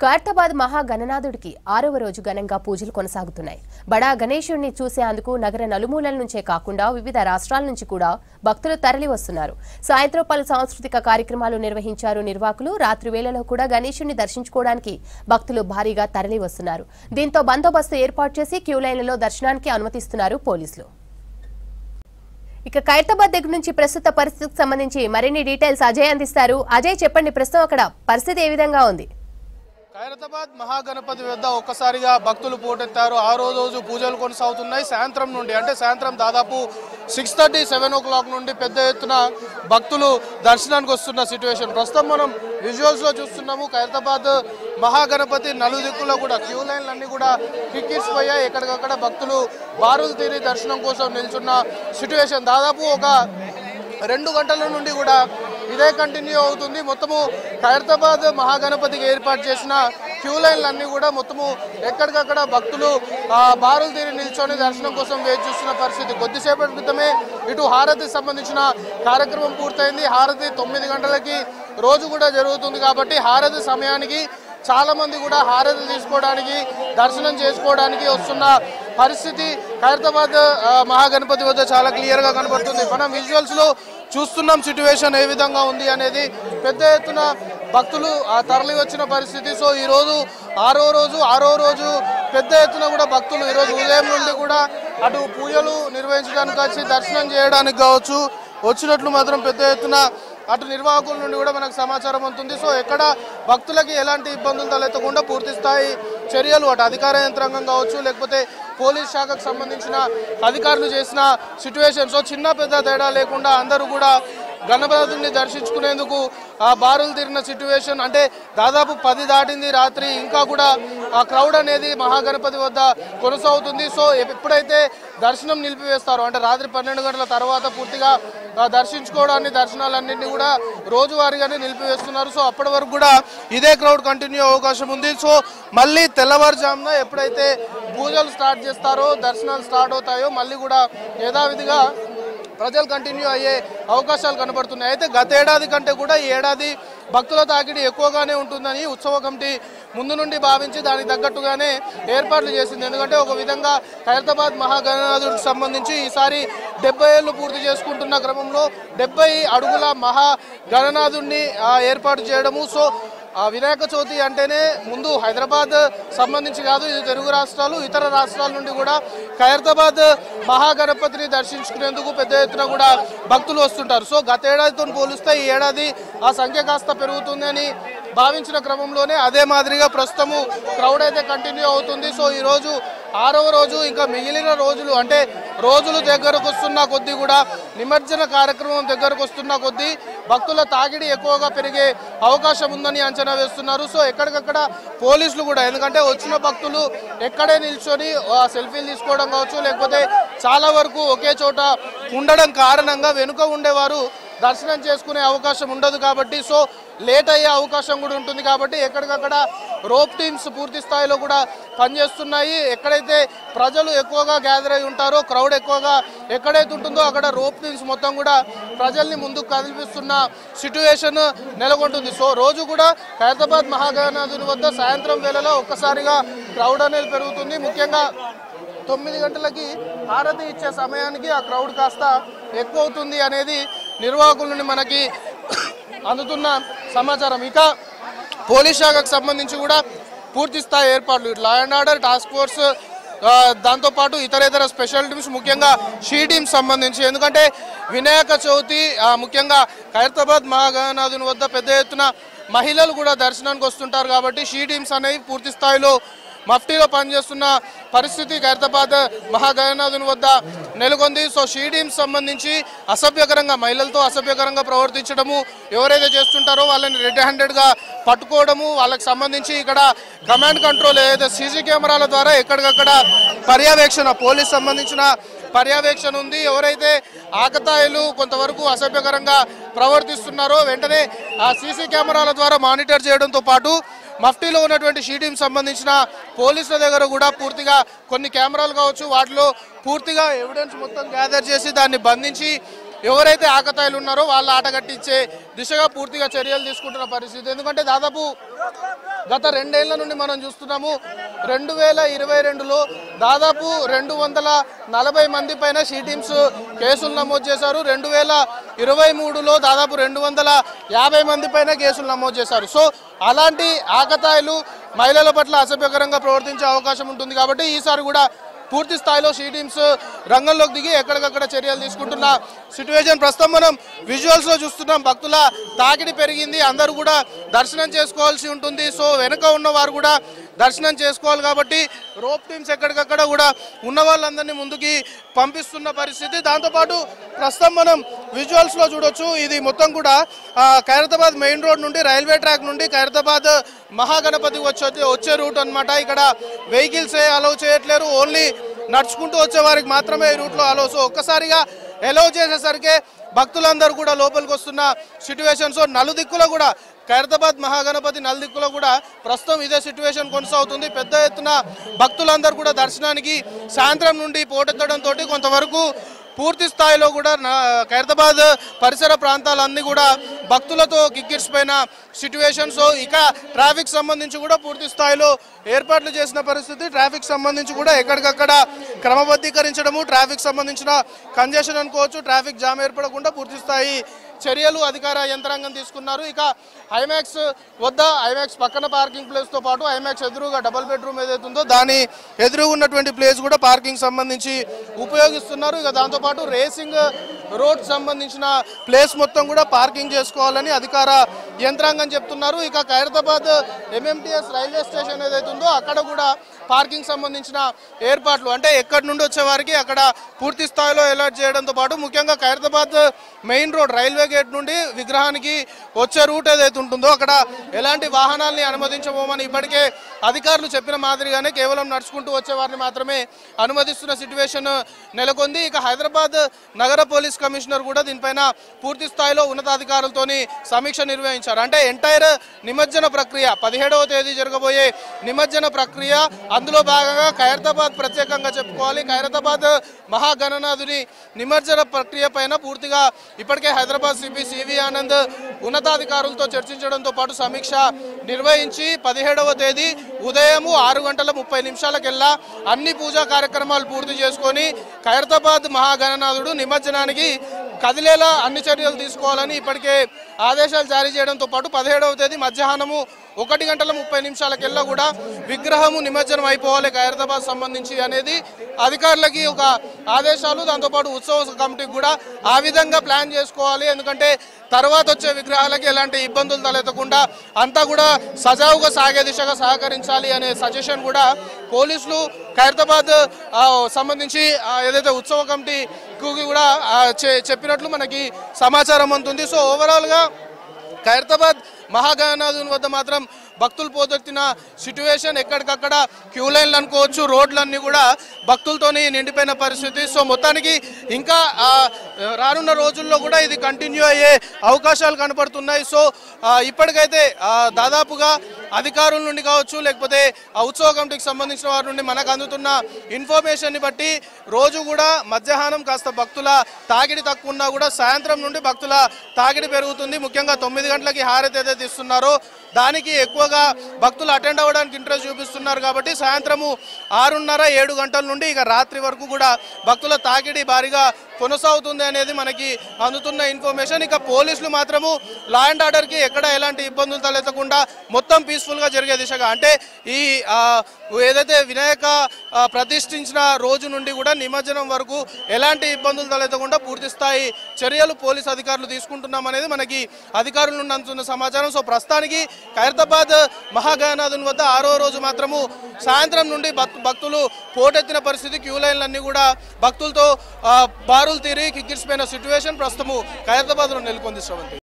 ఖైరతాబాద్ మహాగణనాథుడికి ఆరవ రోజు ఘనంగా పూజలు కొనసాగుతున్నాయి బడా గణేశుడిని చూసేందుకు నగర నలుమూలల నుంచే కాకుండా వివిధ రాష్ట్రాల నుంచి కూడా భక్తులు తరలి వస్తున్నారు సాయంత్రం పలు సాంస్కృతిక కార్యక్రమాలు నిర్వహించారు నిర్వాహకులు రాత్రి వేళలో కూడా గణేశుడిని దర్శించుకోవడానికి భక్తులు భారీగా తరలి వస్తున్నారు దీంతో బందోబస్తు ఏర్పాటు చేసి క్యూ లైన్లలో దర్శనానికి అనుమతిస్తున్నారు పోలీసులు ఇక ఖైరతాబాద్ దగ్గర నుంచి ప్రస్తుత పరిస్థితికి సంబంధించి మరిన్ని డీటెయిల్స్ అజయ్ అందిస్తారు అజయ్ చెప్పండి ప్రస్తుతం అక్కడ పరిస్థితి ఏ విధంగా ఉంది ఖైరతాబాద్ మహాగణపతి వద్ద ఒక్కసారిగా భక్తులు పోటెత్తారు ఆ రోజు రోజు పూజలు కొనసాగుతున్నాయి సాయంత్రం నుండి అంటే సాయంత్రం దాదాపు six thirty seven o'clock నుండి పెద్ద ఎత్తున భక్తులు దర్శనానికి వస్తున్న సిచ్యువేషన్ ప్రస్తుతం మనం విజువల్స్లో చూస్తున్నాము ఖైరతాబాద్ మహాగణపతి నలుదిక్కులో కూడా క్యూ లైన్లు అన్నీ కూడా కిక్కిరిసిపోయాయి ఎక్కడికక్కడ భక్తులు బారులు తీరి దర్శనం కోసం నిల్చున్న సిచ్యువేషన్ దాదాపు ఒక రెండు గంటల నుండి కూడా ఇదే కంటిన్యూ అవుతుంది మొత్తము ఖైరతాబాద్ మహాగణపతికి ఏర్పాటు చేసిన క్యూ లైన్లు అన్నీ కూడా మొత్తము ఎక్కడికక్కడ భక్తులు ఆ, బారులు తీరి నిల్చొని దర్శనం కోసం వేచి చూస్తున్న పరిస్థితి కొద్దిసేపటి క్రితమే ఇటు హారతి సంబంధించిన కార్యక్రమం పూర్తయింది హారతి తొమ్మిది గంటలకి రోజు కూడా జరుగుతుంది కాబట్టి హారతి సమయానికి చాలా మంది కూడా హారతి తీసుకోవడానికి దర్శనం చేసుకోవడానికి వస్తున్న పరిస్థితి ఖైరతాబాద్ ఆ, మహాగణపతి వద్ద చాలా క్లియర్ గా కనబడుతుంది మనం విజువల్స్ లో చూస్తున్నాం సిచ్యువేషన్ ఏ విధంగా ఉంది అనేది పెద్ద ఎత్తున భక్తులు ఆ, తరలి వచ్చిన పరిస్థితి సో ఈ రోజు ఆరో రోజు ఆరో రోజు పెద్ద ఎత్తున కూడా భక్తులు ఈరోజు ఉదయం నుండి కూడా అటు పూజలు నిర్వహించడానికి వచ్చి దర్శనం చేయడానికి కావచ్చు వచ్చినట్లు మాత్రం పెద్ద ఎత్తున అటు నిర్వాహకుల నుండి కూడా మనకు సమాచారం ఉంటుంది సో ఎక్కడ భక్తులకి ఎలాంటి ఇబ్బందులు తలెత్తకుండా పూర్తి స్థాయి చర్యలు అటు అధికార యంత్రాంగం కావచ్చు లేకపోతే పోలీస్ శాఖకు సంబంధించిన అధికారులు చేసిన సిచ్యువేషన్ సో చిన్న పెద్ద తేడా లేకుండా అందరూ కూడా గణపతిని దర్శించుకునేందుకు ఆ బారులు తీరిన సిచ్యువేషన్ అంటే దాదాపు పది దాటింది రాత్రి ఇంకా కూడా ఆ క్రౌడ్ అనేది మహాగణపతి వద్ద కొనసాగుతుంది సో ఎప్పుడైతే దర్శనం నిలిపివేస్తారో అంటే రాత్రి పన్నెండు గంటల తర్వాత పూర్తిగా ఆ, దర్శించుకోవడాన్ని దర్శనాలన్నింటినీ కూడా రోజువారీగానే నిలిపివేస్తున్నారు సో అప్పటి వరకు కూడా ఇదే క్రౌడ్ కంటిన్యూ అవకాశం ఉంది సో మళ్ళీ తెల్లవారుజామున ఎప్పుడైతే పూజలు స్టార్ట్ చేస్తారో దర్శనాలు స్టార్ట్ అవుతాయో మళ్ళీ కూడా యథావిధిగా ప్రజలు కంటిన్యూ అయ్యే అవకాశాలు కనబడుతున్నాయి అయితే గత ఏడాది కంటే కూడా ఈ ఏడాది భక్తుల తాకిడి ఎక్కువగానే ఉంటుందని ఉత్సవ కమిటీ ముందు నుండి భావించి దానికి తగ్గట్టుగానే ఏర్పాట్లు చేసింది ఎందుకంటే ఒక విధంగా ఖైరతాబాద్ మహాగణనాథుడికి సంబంధించి ఈసారి డెబ్బై ఏళ్ళు పూర్తి చేసుకుంటున్న క్రమంలో డెబ్బై అడుగుల మహా గణనాథుడిని ఆ, ఏర్పాటు చేయడము సో ఆ వినాయక చవితి అంటేనే ముందు హైదరాబాద్ సంబంధించి కాదు ఇది తెలుగు రాష్ట్రాలు ఇతర రాష్ట్రాల నుండి కూడా ఖైరతాబాద్ మహాగణపతిని దర్శించుకునేందుకు పెద్ద ఎత్తున కూడా భక్తులు వస్తుంటారు సో గత ఏడాదితో పోలిస్తే ఈ ఏడాది ఆ సంఖ్య కాస్త పెరుగుతుందని భావించిన క్రమంలోనే అదే మాదిరిగా ప్రస్తుతము క్రౌడ్ అయితే కంటిన్యూ అవుతుంది సో ఈ రోజు ఆరవ రోజు ఇంకా మిగిలిన రోజులు అంటే రోజులు దగ్గరకు వస్తున్న కొద్దీ కూడా నిమజ్జన కార్యక్రమం దగ్గరకు వస్తున్న కొద్దీ భక్తుల తాకిడి ఎక్కువగా పెరిగే అవకాశం ఉందని అంచనా వేస్తున్నారు సో ఎక్కడికక్కడ పోలీసులు కూడా ఎందుకంటే వచ్చిన భక్తులు ఎక్కడే నిల్చొని ఆ, సెల్ఫీలు తీసుకోవడం కావచ్చు లేకపోతే చాలా వరకు ఒకే చోట ఉండడం కారణంగా వెనుక ఉండేవారు దర్శనం చేసుకునే అవకాశం ఉండదు కాబట్టి సో లేట్ అయ్యే అవకాశం కూడా ఉంటుంది కాబట్టి ఎక్కడికక్కడ రోప్ టీమ్స్ పూర్తి స్థాయిలో కూడా పనిచేస్తున్నాయి ఎక్కడైతే ప్రజలు ఎక్కువగా గ్యాదర్ అయి ఉంటారో క్రౌడ్ ఎక్కువగా ఎక్కడైతే ఉంటుందో అక్కడ రోప్ టీమ్స్ మొత్తం కూడా ప్రజల్ని ముందుకు కదిలిపిస్తున్న సిట్యువేషన్ నెలకొంటుంది సో రోజు కూడా ఖైరతాబాద్ మహాగణనాథుని వద్ద సాయంత్రం వేళలో ఒక్కసారిగా క్రౌడ్ అనేది పెరుగుతుంది ముఖ్యంగా తొమ్మిది గంటలకి హారతి ఇచ్చే సమయానికి ఆ క్రౌడ్ కాస్త ఎక్కువ అవుతుంది అనేది నిర్వాహకుల నుండి మనకి అందుతున్న సమాచారం ఇక పోలీస్ శాఖకు సంబంధించి కూడా పూర్తి స్థాయి ఏర్పాట్లు law and order task force ఆ, దాంతోపాటు ఇతర ఇతర స్పెషల్ టీమ్స్ ముఖ్యంగా షీ టీమ్స్ సంబంధించి ఎందుకంటే వినాయక చవితి ఆ, ముఖ్యంగా ఖైరతాబాద్ మహాగణనాథుని వద్ద పెద్ద ఎత్తున మహిళలు కూడా దర్శనానికి వస్తుంటారు కాబట్టి షీ టీమ్స్ అనేవి పూర్తి స్థాయిలో మఫ్టీలో పనిచేస్తున్న పరిస్థితి ఖైరతాబాద్ మహాగణనాథుని వద్ద నెలకొంది సో షీ టీమ్స్ సంబంధించి అసభ్యకరంగా మహిళలతో అసభ్యకరంగా ప్రవర్తించడము ఎవరైతే చేస్తుంటారో వాళ్ళని రెడ్ హ్యాండెడ్గా పట్టుకోవడము వాళ్ళకి సంబంధించి ఇక్కడ కమాండ్ కంట్రోల్ ఏదైతే సీసీ కెమెరాల ద్వారా ఎక్కడికక్కడ పర్యవేక్షణ పోలీస్ సంబంధించిన పర్యవేక్షణ ఉంది ఎవరైతే ఆకతాయిలు కొంతవరకు అసభ్యకరంగా ప్రవర్తిస్తున్నారో వెంటనే ఆ సీసీ కెమెరాల ద్వారా మానిటర్ చేయడంతో పాటు మఫ్టీలో ఉన్నటువంటి షీటీకి సంబంధించిన పోలీసుల దగ్గర కూడా పూర్తిగా కొన్ని కెమెరాలు కావచ్చు వాటిలో పూర్తిగా ఎవిడెన్స్ మొత్తం గ్యాదర్ చేసి దాన్ని బంధించి ఎవరైతే ఆకతాయిలు ఉన్నారో వాళ్ళ ఆట కట్టించే దిశగా పూర్తిగా చర్యలు తీసుకుంటున్న పరిస్థితి ఎందుకంటే దాదాపు గత రెండేళ్ల నుండి మనం చూస్తున్నాము రెండు వేల ఇరవై రెండులో దాదాపు రెండు వందల నలభై మంది పైన షీ టీమ్స్ కేసులు నమోదు చేశారు రెండు వేల ఇరవై మూడులో దాదాపు రెండు వందల యాభై మంది పైన కేసులు నమోదు చేశారు సో అలాంటి ఆకతాయిలు మహిళల పట్ల అసభ్యకరంగా ప్రవర్తించే అవకాశం ఉంటుంది కాబట్టి ఈసారి కూడా పూర్తి స్థాయిలో షీ టీమ్స్ రంగంలోకి దిగి ఎక్కడికక్కడ చర్యలు తీసుకుంటున్న సిచ్యువేషన్ ప్రస్తుతం మనం విజువల్స్ లో చూస్తున్నాం భక్తుల తాకిడి పెరిగింది అందరూ కూడా దర్శనం చేసుకోవాల్సి ఉంటుంది సో వెనుక ఉన్న వారు కూడా దర్శనం చేసుకోవాలి కాబట్టి రోప్ టీమ్స్ ఎక్కడికక్కడ కూడా ఉన్న వాళ్ళందరినీ ముందుకి పంపిస్తున్న పరిస్థితి దాంతోపాటు ప్రస్తుతం మనం విజువల్స్ లో చూడొచ్చు ఇది మొత్తం కూడా ఆ, ఖైరతాబాద్ మెయిన్ రోడ్ నుండి రైల్వే ట్రాక్ నుండి ఖైరతాబాద్ మహాగణపతి వచ్చే వచ్చే రూట్ అన్నమాట ఇక్కడ వెహికల్స్ ఏ అలౌ చేయట్లేరు ఓన్లీ నడుచుకుంటూ వచ్చే వారికి మాత్రమే ఈ రూట్లో అలౌ సో ఒక్కసారిగా అలౌ చేసేసరికి భక్తులందరూ కూడా లోపలికి వస్తున్న సిచ్యువేషన్ సో నలుదిక్కులో కూడా ఖైరతాబాద్ మహాగణపతి నలుదిక్కులో కూడా ప్రస్తుతం ఇదే సిచ్యువేషన్ కొనసాగుతుంది పెద్ద ఎత్తున భక్తులందరూ కూడా దర్శనానికి సాయంత్రం నుండి పోటెత్తడంతో కొంతవరకు పూర్తి స్థాయిలో కూడా నా ఖైరతాబాద్ పరిసర ప్రాంతాలన్నీ కూడా భక్తులతో కిక్కిర్చిపోయిన సిచ్యువేషన్ సో ఇక ట్రాఫిక్ సంబంధించి కూడా పూర్తి స్థాయిలో ఏర్పాట్లు చేసిన పరిస్థితి ట్రాఫిక్ సంబంధించి కూడా ఎక్కడికక్కడ క్రమబద్ధీకరించడము ట్రాఫిక్ సంబంధించిన కంజెషన్ అనుకోవచ్చు ట్రాఫిక్ జామ్ ఏర్పడకుండా పూర్తి స్థాయి చర్యలు అధికార యంత్రాంగం తీసుకున్నారు ఇక ఐమాక్స్ వద్ద ఐమాక్స్ పక్కన పార్కింగ్ ప్లేస్ తో పాటు ఐమాక్స్ ఎదురుగా డబుల్ బెడ్రూమ్ ఏదైతే ఉందో దాని ఎదురుగా ఉన్నటువంటి ప్లేస్ కూడా పార్కింగ్ సంబంధించి ఉపయోగిస్తున్నారు ఇక దాంతోపాటు రేసింగ్ రోడ్ సంబంధించిన ప్లేస్ మొత్తం కూడా పార్కింగ్ చేసుకోవాలని అధికార యంత్రాంగం చెప్తున్నారు ఇక ఖైరతాబాద్ ఎంఎంటీఎస్ రైల్వే స్టేషన్ ఏదైతే ఉందో అక్కడ కూడా పార్కింగ్ సంబంధించిన ఏర్పాట్లు అంటే ఎక్కడి నుండి వచ్చే వారికి అక్కడ పూర్తి స్థాయిలో అలర్ట్ చేయడంతో పాటు ముఖ్యంగా Khairatabad main road railway gate నుండి విగ్రహానికి వచ్చే రూట్ ఏదైతే ఉంటుందో అక్కడ ఎలాంటి వాహనాల్ని అనుమతించబోమని ఇప్పటికే అధికారులు చెప్పిన మాదిరిగానే కేవలం నడుచుకుంటూ వచ్చే వారిని మాత్రమే అనుమతిస్తున్న సిచ్యువేషన్ నెలకొంది ఇక హైదరాబాద్ నగర పోలీస్ కమిషనర్ కూడా దీనిపైన పూర్తి స్థాయిలో ఉన్నతాధికారులతోని సమీక్ష నిర్వహించారు అంటే ఎంటైర్ నిమజ్జన ప్రక్రియ పదిహేడవ తేదీ జరగబోయే నిమజ్జన ప్రక్రియ అందులో భాగంగా ఖైరతాబాద్ ప్రత్యేకంగా చెప్పుకోవాలి ఖైరతాబాద్ మహాగణనాథుని నిమజ్జన ప్రక్రియ పైన పూర్తిగా ఇప్పటికే హైదరాబాద్ సిపి సివి ఆనంద్ ఉన్నతాధికారులతో చర్చించడంతో పాటు సమీక్ష నిర్వహించి పదిహేడవ తేదీ ఉదయము ఆరు గంటల ముప్పై నిమిషాలకెల్లా అన్ని పూజా కార్యక్రమాలు పూర్తి చేసుకొని ఖైరతాబాద్ మహాగణనాథుడు నిమజ్జనానికి కదిలేలా అన్ని చర్యలు తీసుకోవాలని ఇప్పటికే ఆదేశాలు జారీ చేయడంతో పాటు పదిహేడవ తేదీ మధ్యాహ్నము ఒకటి గంటల ముప్పై నిమిషాలకెల్లా కూడా విగ్రహము నిమజ్జనం అయిపోవాలి ఖైరతాబాద్ సంబంధించి అనేది అధికారులకి ఒక ఆదేశాలు దాంతోపాటు ఉత్సవ కమిటీకి కూడా ఆ విధంగా ప్లాన్ చేసుకోవాలి ఎందుకంటే తర్వాత వచ్చే విగ్రహాలకి ఎలాంటి ఇబ్బందులు తలెత్తకుండా అంతా కూడా సజావుగా సాగే దిశగా సహకరించాలి అనే సజెషన్ కూడా పోలీసులు ఖైరతాబాద్ ఆ, సంబంధించి ఆ, ఏదైతే ఉత్సవ కమిటీకి కూడా ఆ, చె- చెప్పినట్లు మనకి సమాచారం అందుతుంది సో ఓవరాల్గా ఖైరతాబాద్ మహాగణనాథుని వద్ద మాత్రం భక్తులు పోతెత్తిన సిచ్యువేషన్ ఎక్కడికక్కడ క్యూ లైన్లు అనుకోవచ్చు రోడ్లన్నీ కూడా భక్తులతోని నిండిపోయిన పరిస్థితి సో మొత్తానికి ఇంకా ఆ, రానున్న రోజుల్లో కూడా ఇది కంటిన్యూ అయ్యే అవకాశాలు కనపడుతున్నాయి సో ఆ, ఇప్పటికైతే ఆ, దాదాపుగా అధికారుల నుండి కావచ్చు లేకపోతే ఆ ఉత్సవ కమిటీకి సంబంధించిన వారి నుండి మనకు అందుతున్న ఇన్ఫర్మేషన్ని బట్టి రోజు కూడా మధ్యాహ్నం కాస్త భక్తుల తాగిడి తక్కువ ఉన్నా కూడా సాయంత్రం నుండి భక్తుల తాగిడి పెరుగుతుంది ముఖ్యంగా తొమ్మిది గంటలకి హారతి ఏదైతే ఇస్తున్నారో దానికి ఎక్కువగా భక్తులు అటెండ్ అవ్వడానికి ఇంట్రెస్ట్ చూపిస్తున్నారు కాబట్టి సాయంత్రము ఆరున్నర ఏడు గంటల నుండి ఇక రాత్రి వరకు కూడా భక్తుల తాకిడి భారీగా కొనసాగుతుంది అనేది మనకి అందుతున్న ఇన్ఫర్మేషన్ ఇక పోలీసులు మాత్రము లా అండ్ ఆర్డర్కి ఎక్కడ ఎలాంటి ఇబ్బందులు తలెత్తకుండా మొత్తం పీస్ఫుల్గా జరిగే దిశగా అంటే ఈ ఆ, ఏదైతే వినాయక ఆ, ప్రతిష్ఠించిన రోజు నుండి కూడా నిమజ్జనం వరకు ఎలాంటి ఇబ్బందులు తలెత్తకుండా పూర్తి స్థాయి చర్యలు పోలీస్ అధికారులు తీసుకుంటున్నాం అనేది మనకి అధికారుల నుండి అందుతున్న సమాచారం సో ప్రస్తుతానికి ఖైరతాబాద్ మహాగణనాథుని వద్ద ఆరో రోజు మాత్రము సాయంత్రం నుండి భక్- భక్తులు పోటెత్తిన పరిస్థితి క్యూ లైన్లన్నీ కూడా భక్తులతో ఆ, బారులు తీరి కిక్కిరిసిపోయిన సిచ్యువేషన్ ప్రస్తుతము ఖైరతాబాద్లో నెలకొంది శ్రవంతి